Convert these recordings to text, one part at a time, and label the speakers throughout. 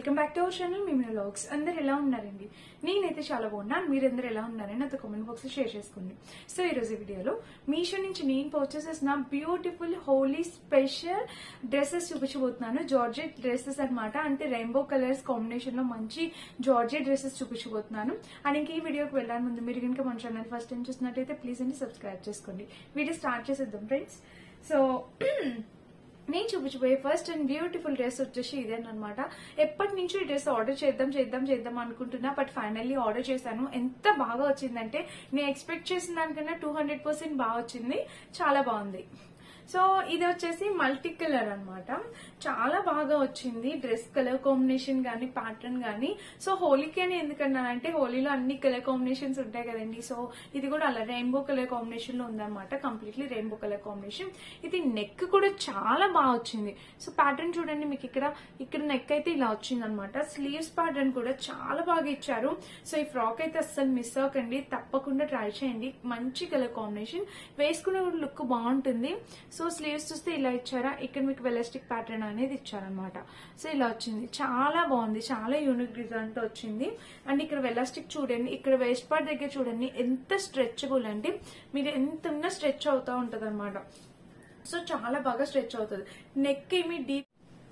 Speaker 1: welcome back to our channel మీ vlogs అందరు ఎలా ఉన్నారండి నేనైతే చాలా బాగున్నాను మీరందరూ ఎలా ఉన్నారని నాతో కామెంట్ బాక్స్ లో షేర్ చేసుకోండి సో ఈ రోజు వీడియోలో మీషో నుంచి నేను పర్చేస్ చేసిన బ్యూటిఫుల్ హోలీ స్పెషల్ డ్రెస్సెస్ చూపించబోతున్నాను జార్జెట్ డ్రెస్సెస్ అన్నమాట అంటే రెయిన్బో కలర్స్ కాంబినేషన్ లో మంచి జార్జెట్ డ్రెస్సెస్ చూపించబోతున్నాను అండ్ ఇంక ఈ వీడియోకి వెళ్ళాలి ముందు మీరు కనుక మన ఛానల్ ఫస్ట్ టైం చూసినట్టయితే ప్లీజ్ అండి సబ్స్క్రైబ్ చేసుకోండి వీడియో స్టార్ట్ చేసేద్దాం ఫ్రెండ్స్ సో నేను చూపించబోయే ఫస్ట్ అండ్ బ్యూటిఫుల్ డ్రెస్ వచ్చేసి ఇదేనమాట ఎప్పటి నుంచో ఈ డ్రెస్ ఆర్డర్ చేద్దాం చేద్దాం చేద్దాం అనుకుంటున్నా బట్ ఫైనల్లీ ఆర్డర్ చేశాను ఎంత బాగా వచ్చిందంటే నేను ఎక్స్పెక్ట్ చేసిన దానికన్నా టూ హండ్రెడ్ పర్సెంట్ బాగా వచ్చింది చాలా బాగుంది సో ఇది వచ్చేసి మల్టీ కలర్ అన్నమాట చాలా బాగా వచ్చింది డ్రెస్ కలర్ కాంబినేషన్ గానీ ప్యాటర్న్ గానీ సో హోలీకి అని ఎందుకన్నానంటే హోలీలో అన్ని కలర్ కాంబినేషన్స్ ఉంటాయి కదండి సో ఇది కూడా అలా రెయిన్బో కలర్ కాంబినేషన్ లో ఉందన్నమాట కంప్లీట్లీ రెయిన్బో కలర్ కాంబినేషన్ ఇది నెక్ కూడా చాలా బాగా వచ్చింది సో ప్యాటర్న్ చూడండి మీకు ఇక్కడ ఇక్కడ నెక్ అయితే ఇలా వచ్చింది అనమాట స్లీవ్స్ ప్యాటర్న్ కూడా చాలా బాగా ఇచ్చారు సో ఈ ఫ్రాక్ అయితే అస్సలు మిస్ అవ్వకండి తప్పకుండా ట్రై చేయండి మంచి కలర్ కాంబినేషన్ వేసుకునే లుక్ బాగుంటుంది సో స్లీవ్స్ చూస్తే ఇలా ఇచ్చారా ఇక్కడ మీకు వెలస్టిక్ ప్యాటర్న్ అనేది ఇచ్చారనమాట సో ఇలా వచ్చింది చాలా బాగుంది చాలా యూనిక్ డిజైన్ తో వచ్చింది అండ్ ఇక్కడ వెలాస్టిక్ చూడండి ఇక్కడ వేస్ట్ పార్ట్ దగ్గర చూడండి ఎంత స్ట్రెచబుల్ అంటే మీరు ఎంత ఉన్నా స్ట్రెచ్ అవుతా ఉంటది సో చాలా బాగా స్ట్రెచ్ అవుతుంది నెక్ ఏమి డీప్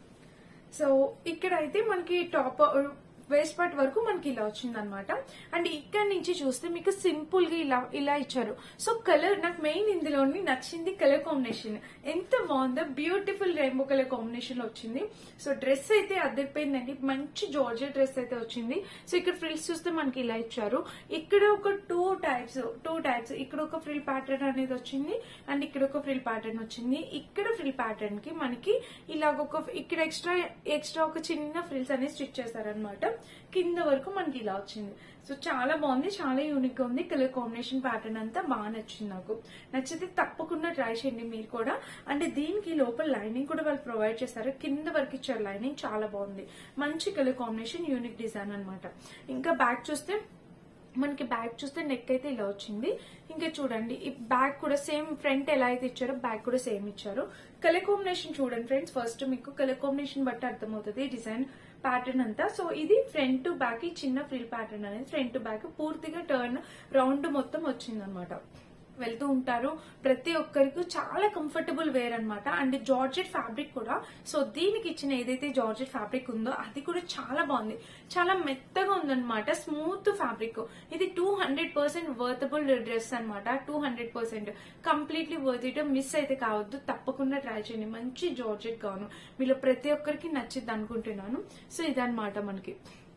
Speaker 1: సో ఇక్కడ అయితే మనకి టాప్ వేస్ట్ పార్ట్ వరకు మనకి ఇలా వచ్చింది అనమాట అండ్ ఇక్కడ నుంచి చూస్తే మీకు సింపుల్ గా ఇలా ఇలా ఇచ్చారు సో కలర్ నాకు మెయిన్ ఇందులోని నచ్చింది కలర్ కాంబినేషన్ ఎంత బాగుందో బ్యూటిఫుల్ రెయిన్బో కలర్ కాంబినేషన్ లో వచ్చింది సో డ్రెస్ అయితే అద్దరిపోయిందండి మంచి జార్జెట్ డ్రెస్ అయితే వచ్చింది సో ఇక్కడ ఫ్రిల్స్ చూస్తే మనకి ఇలా ఇచ్చారు ఇక్కడ ఒక టూ టైప్స్ టూ టైప్స్ ఇక్కడ ఒక ఫ్రిల్ ప్యాటర్న్ అనేది వచ్చింది అండ్ ఇక్కడ ఒక ఫ్రిల్ ప్యాటర్న్ వచ్చింది ఇక్కడ ఫ్రిల్ ప్యాటర్న్ కి మనకి ఇలాగ ఒక ఇక్కడ ఎక్స్ట్రా ఎక్స్ట్రా ఒక చిన్న ఫ్రిల్స్ అనేది స్టిచ్ చేశారనమాట కింద వరకు మనకి ఇలా వచ్చింది సో చాలా బాగుంది చాలా యూనిక్ గా ఉంది కలర్ కాంబినేషన్ ప్యాటర్న్ అంతా బాగా నచ్చింది నాకు నచ్చితే తప్పకుండా ట్రై చేయండి మీరు కూడా అంటే దీనికి లోపల లైనింగ్ కూడా వాళ్ళు ప్రొవైడ్ చేస్తారు కింద వరకు ఇచ్చారు లైనింగ్ చాలా బాగుంది మంచి కలర్ కాంబినేషన్ యూనిక్ డిజైన్ అన్నమాట ఇంకా బ్యాక్ చూస్తే మనకి బ్యాక్ చూస్తే నెక్ అయితే ఇలా వచ్చింది ఇంకా చూడండి ఈ బ్యాక్ కూడా సేమ్ ఫ్రంట్ ఎలా అయితే ఇచ్చారో బ్యాక్ కూడా సేమ్ ఇచ్చారు కలర్ కాంబినేషన్ చూడండి ఫ్రెండ్స్ ఫస్ట్ మీకు కలర్ కాంబినేషన్ బట్టి అర్థమవుతుంది డిజైన్ ప్యాటర్న్ అంతా సో ఇది ఫ్రంట్ టు బ్యాక్ ఈ చిన్న ఫ్రిల్ ప్యాటర్న్ అనేది ఫ్రంట్ టు బ్యాక్ పూర్తిగా టర్న్ రౌండ్ మొత్తం వచ్చింది అనమాట వెళ్తూ ఉంటారు ప్రతి ఒక్కరికి చాలా కంఫర్టబుల్ వేర్ అనమాట అండ్ జార్జెట్ ఫ్యాబ్రిక్ కూడా సో దీనికి ఇచ్చిన ఏదైతే జార్జెట్ ఫ్యాబ్రిక్ ఉందో అది కూడా చాలా బాగుంది చాలా మెత్తగా ఉందన్నమాట స్మూత్ ఫ్యాబ్రిక్ ఇది two hundred percent worthable dress అనమాట two hundred percent completely worth it miss అయితే కావద్దు తప్పకుండా ట్రై చేయండి మంచి జార్జెట్ గాను మీలో ప్రతి ఒక్కరికి నచ్చింది అనుకుంటున్నాను సో ఇదన్నమాట మనకి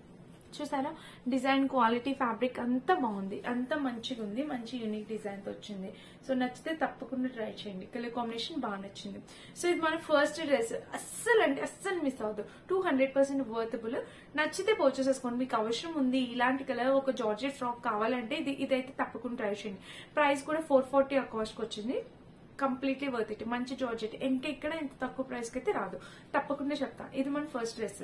Speaker 1: చూసారా డిజైన్ క్వాలిటీ ఫ్యాబ్రిక్ అంతా బాగుంది అంత మంచిగా ఉంది మంచి యూనిక్ డిజైన్ తో వచ్చింది సో నచ్చితే తప్పకుండా ట్రై చేయండి కలర్ కాంబినేషన్ బాగా నచ్చింది సో ఇది మన ఫస్ట్ డ్రెస్ అస్సలు అంటే అస్సలు మిస్ అవ్వదు టూ హండ్రెడ్ పర్సెంట్ వర్తబుల్ నచ్చితే పర్చేస్ చేసుకోండి మీకు అవసరం ఉంది ఇలాంటి కలర్ ఒక జార్జెట్ ఫ్రాక్ కావాలంటే ఇది ఇదైతే తప్పకుండా ట్రై చేయండి ప్రైస్ కూడా ఫోర్ ఫార్టీ ఆ కాస్ట్ వచ్చింది కంప్లీట్లీ వర్త్ ఇట్ మంచి జార్జెట్ ఇంకా ఇక్కడ ఇంత తక్కువ ప్రైస్ కి అయితే రాదు తప్పకుండా చెప్తా ఇది మన ఫస్ట్ డ్రెస్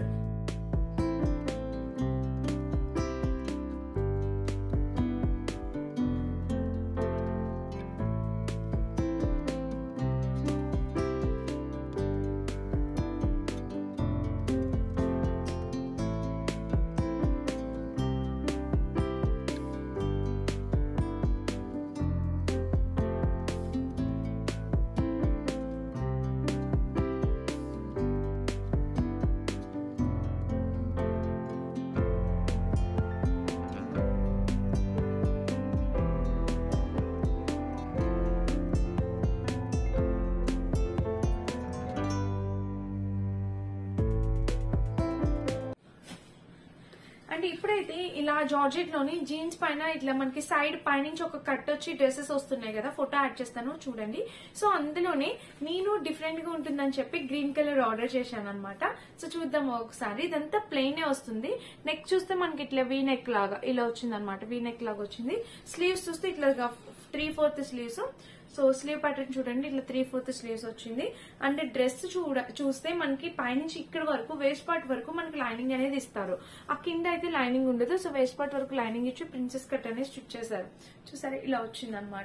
Speaker 1: అంటే ఇప్పుడైతే ఇలా జార్జెట్ లోని జీన్స్ పైన ఇట్లా మనకి సైడ్ పైనుంచి ఒక కట్ వచ్చి డ్రెస్సెస్ వస్తున్నాయి కదా ఫోటో యాడ్ చేస్తాను చూడండి సో అందులోనే నేను డిఫరెంట్ గా ఉంటుందని చెప్పి గ్రీన్ కలర్ ఆర్డర్ చేశాను అనమాట సో చూద్దాం ఒకసారి ఇదంతా ప్లెయిన్ వస్తుంది నెక్ చూస్తే మనకి ఇట్లా వీ నెక్ లాగా ఇలా వచ్చింది అనమాట వీ నెక్ లాగా వచ్చింది స్లీవ్స్ చూస్తే ఇట్లా three fourth sleeves so sleeve pattern చూడండి ఇట్లా త్రీ ఫోర్త్ స్లీవ్స్ వచ్చింది అండ్ డ్రెస్ చూడ చూస్తే మనకి పైనుంచి ఇక్కడ వరకు వేస్ట్ పార్ట్ వరకు మనకి లైనింగ్ అనేది ఇస్తారు ఆ కింద అయితే లైనింగ్ ఉండదు సో వేస్ట్ పార్ట్ వరకు లైనింగ్ ఇచ్చి ప్రిన్సెస్ కట్ అనేది స్టిచ్ చేశారు చూసారా ఇలా వచ్చింది అనమాట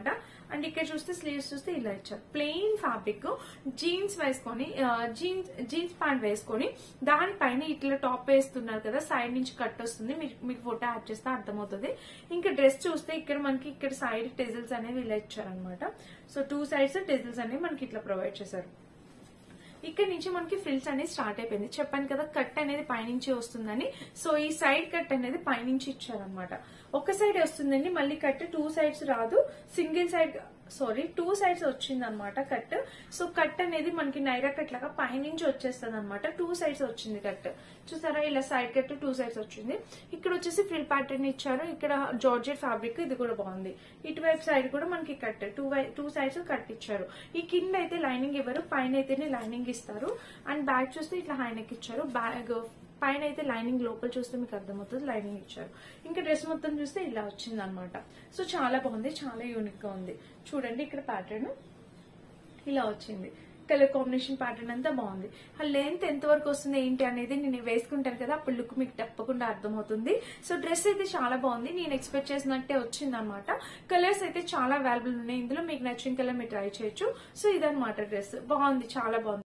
Speaker 1: అండ్ ఇక్కడ చూస్తే స్లీవ్స్ చూస్తే ఇలా ఇచ్చారు ప్లెయిన్ ఫ్యాబ్రిక్ జీన్స్ వేసుకొని జీన్స్ జీన్స్ ప్యాంట్ వేసుకొని దానిపైన ఇట్లా టాప్ వేస్తున్నారు కదా సైడ్ నుంచి కట్ వస్తుంది మీకు మీకు ఫోటో యాడ్ చేస్తే అర్థమవుతుంది ఇంకా డ్రెస్ చూస్తే ఇక్కడ మనకి ఇక్కడ సైడ్ టెజిల్స్ అనేవి ఇలా ఇచ్చారనమాట సో టూ సైడ్స్ టెజిల్స్ అనేవి మనకి ఇట్లా ప్రొవైడ్ చేశారు ఇక్కడ నుంచి మనకి ఫ్రిల్స్ అనేది స్టార్ట్ అయిపోయింది చెప్పాను కదా కట్ అనేది పైనుంచి వస్తుందని సో ఈ సైడ్ కట్ అనేది పైనుంచి ఇచ్చారనమాట ఒక సైడ్ వస్తుందండి మళ్ళీ కట్ టూ సైడ్స్ రాదు single side sorry two sides వచ్చింది అనమాట కట్ సో కట్ అనేది మనకి నైరా కట్ లాగా పైనుంచి వచ్చేస్తుంది అనమాట టూ సైడ్స్ వచ్చింది కట్ చూసారా ఇలా సైడ్ కట్ టూ సైడ్స్ వచ్చింది ఇక్కడ వచ్చేసి ఫ్రిల్ ప్యాటర్న్ ఇచ్చారు ఇక్కడ జార్జెట్ ఫ్యాబ్రిక్ ఇది కూడా బాగుంది ఇటువైపు సైడ్ కూడా మనకి cut two two sides cut ఇచ్చారు ఈ కింద అయితే లైనింగ్ ఇవ్వరు పైన అయితేనే లైనింగ్ ఇస్తారు అండ్ బ్యాక్ చూస్తే ఇట్లా హైనెక్ ఇచ్చారు బ్యాగ్ పైన అయితే లైనింగ్ లోపల చూస్తే మీకు అర్థమవుతుంది లైనింగ్ ఇచ్చారు ఇంకా డ్రెస్ మొత్తం చూస్తే ఇలా వచ్చింది అనమాట సో చాలా బాగుంది చాలా యూనిక్ గా ఉంది చూడండి ఇక్కడ ప్యాటర్న్ ఇలా వచ్చింది కలర్ కాంబినేషన్ ప్యాటర్న్ అంతా బాగుంది ఆ లెంత్ ఎంత వరకు వస్తుంది ఏంటి అనేది నేను వేసుకుంటాను కదా అప్పుడు లుక్ మీకు తప్పకుండా అర్థమవుతుంది సో డ్రెస్ అయితే చాలా బాగుంది నేను ఎక్స్పెక్ట్ చేసినట్టే వచ్చింది అనమాట కలర్స్ అయితే చాలా అవైలబుల్ ఉన్నాయి ఇందులో మీకు నచ్చిన కలర్ మీరు ట్రై చేయొచ్చు సో ఇదనమాట డ్రెస్ బాగుంది చాలా బాగుంది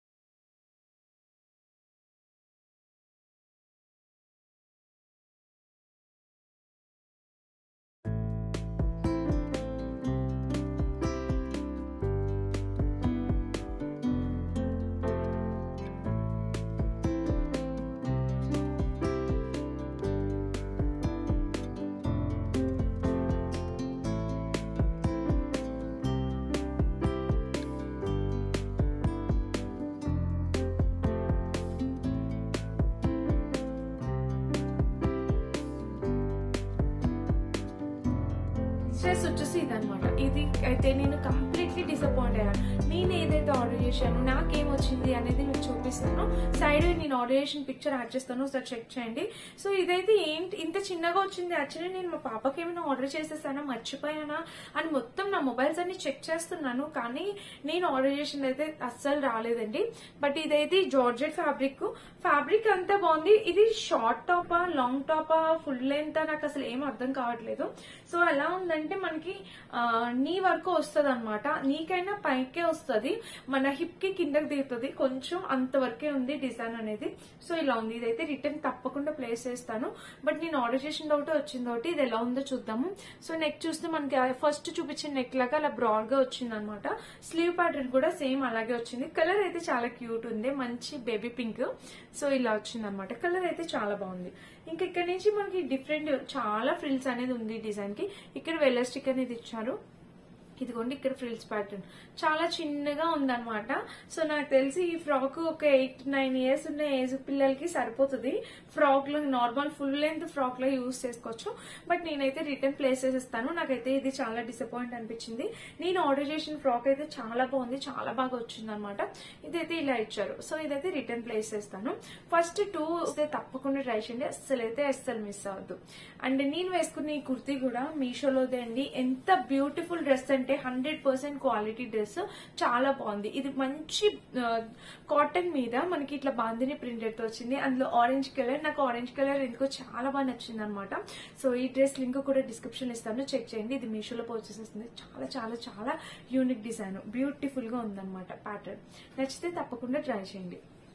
Speaker 1: డ్రెస్ వచ్చేసి ఇదనమాట ఇది అయితే నేను కంప్లీట్లీ డిసప్పాయింట్ అయ్యాను నేను ఏదైతే ఆర్డర్ చేశాను నాకేం వచ్చింది అనేది మీకు చూపిస్తాను సైడ్ నేను ఆర్డర్ చేసిన పిక్చర్ యాడ్ చేస్తాను ఒకసారి చెక్ చేయండి సో ఇదైతే ఏంటి ఇంత చిన్నగా వచ్చింది యాక్చువల్లీ నేను మా పాపకి ఏమైనా ఆర్డర్ చేసేసానా మర్చిపోయానా అని మొత్తం నా మొబైల్స్ అన్ని చెక్ చేస్తున్నాను కానీ నేను ఆర్డర్ చేసింది అయితే అస్సలు రాలేదండి బట్ ఇదైతే జార్జెట్ ఫ్యాబ్రిక్ ఫ్యాబ్రిక్ అంతా బాగుంది ఇది షార్ట్ టాపా లాంగ్ టాపా ఫుల్ లెంత్ నాకు అసలు ఏం అర్థం కావట్లేదు సో ఎలా ఉందంటే మనకి ఆ, నీ వరకు వస్తుంది అనమాట నీకైనా పైకే వస్తుంది మన హిప్ కి కిందకి దిగుతుంది కొంచెం అంతవరకే ఉంది డిజైన్ అనేది సో ఇలా ఉంది ఇదైతే రిటర్న్ తప్పకుండా ప్లేస్ చేస్తాను బట్ నేను ఆర్డర్ చేసిన ఒకటి వచ్చింది ఒకటి ఇది ఎలా ఉందో చూద్దాము సో నెక్ చూస్తే మనకి ఫస్ట్ చూపించిన నెక్ లాగా అలా బ్రాడ్ గా వచ్చింది అనమాట స్లీవ్ ప్యాటర్న్ కూడా సేమ్ అలాగే వచ్చింది కలర్ అయితే చాలా క్యూట్ ఉంది మంచి బేబీ పింక్ సో ఇలా వచ్చింది అనమాట కలర్ అయితే చాలా బాగుంది ఇంకా ఇక్కడ నుంచి మనకి డిఫరెంట్ చాలా ఫ్రిల్స్ అనేది ఉంది డిజైన్ కి ఇక్కడ వెల్లస్టిక్ అనేది ఇచ్చారు ఇదిగోండి ఇక్కడ ఫ్రిల్స్ ప్యాటర్న్ చాలా చిన్నగా ఉందన్నమాట సో నాకు తెలిసి ఈ ఫ్రాక్ ఒక ఎయిట్ నైన్ ఇయర్స్ ఉన్న ఏజ్ పిల్లలకి సరిపోతుంది ఫ్రాక్ లో నార్మల్ ఫుల్ లెంత్ ఫ్రాక్ లో యూస్ చేసుకోవచ్చు బట్ నేనైతే రిటర్న్ ప్లేస్ చేసేస్తాను నాకైతే ఇది చాలా డిసప్పాయింట్ అనిపించింది నేను ఆర్డర్ చేసిన ఫ్రాక్ అయితే చాలా బాగుంది చాలా బాగా వచ్చింది అనమాట ఇదైతే ఇలా ఇచ్చారు సో ఇదైతే రిటర్న్ ప్లేస్ చేస్తాను ఫస్ట్ టూ వస్తే తప్పకుండా ట్రై చేయండి అస్సలు అయితే అస్సలు మిస్ అవ్వద్దు అండ్ నేను వేసుకున్న ఈ కుర్తీ కూడా మీషోలోదే అండి ఎంత బ్యూటిఫుల్ డ్రెస్ అంటే హండ్రెడ్ పర్సెంట్ క్వాలిటీ డ్రెస్ చాలా బాగుంది ఇది మంచి కాటన్ మీద మనకి ఇట్లా బాందిని ప్రింటెడ్ తో వచ్చింది అందులో ఆరెంజ్ కలర్ నాకు ఆరెంజ్ కలర్ ఎందుకో చాలా బాగా నచ్చింది అనమాట సో ఈ డ్రెస్ లింక్ కూడా డిస్క్రిప్షన్ ఇస్తాను చెక్ చేయండి ఇది మీషోలో పర్చేస్ వస్తుంది చాలా చాలా చాలా యూనిక్ డిజైన్ బ్యూటిఫుల్ గా ఉందన్నమాట ప్యాటర్న్ నచ్చితే తప్పకుండా ట్రై చేయండి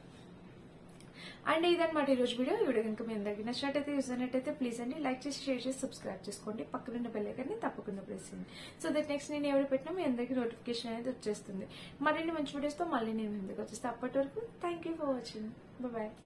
Speaker 1: అండ్ ఇదన్నమాట ఈ రోజు వీడియో ఈ వీడియో కనుక మీ అందరికీ నచ్చినట్టయితే యూజ్ అయినట్టయితే ప్లీజ్ అండి లైక్ చేసి షేర్ చేసి సబ్స్క్రైబ్ చేసుకోండి పక్కనున్న బెల్ ఐకాన్ని తప్పకుండా ప్రెస్ చేయండి సో దట్ నెక్స్ట్ నేను ఎవరు పెట్టినా మీ అందరికీ నోటిఫికేషన్ అనేది వచ్చేస్తుంది మరిన్ని మంచి వీడియోస్తో మళ్ళీ నేను ముందుకు వచ్చేస్తే అప్పటి వరకు thank you for watching bye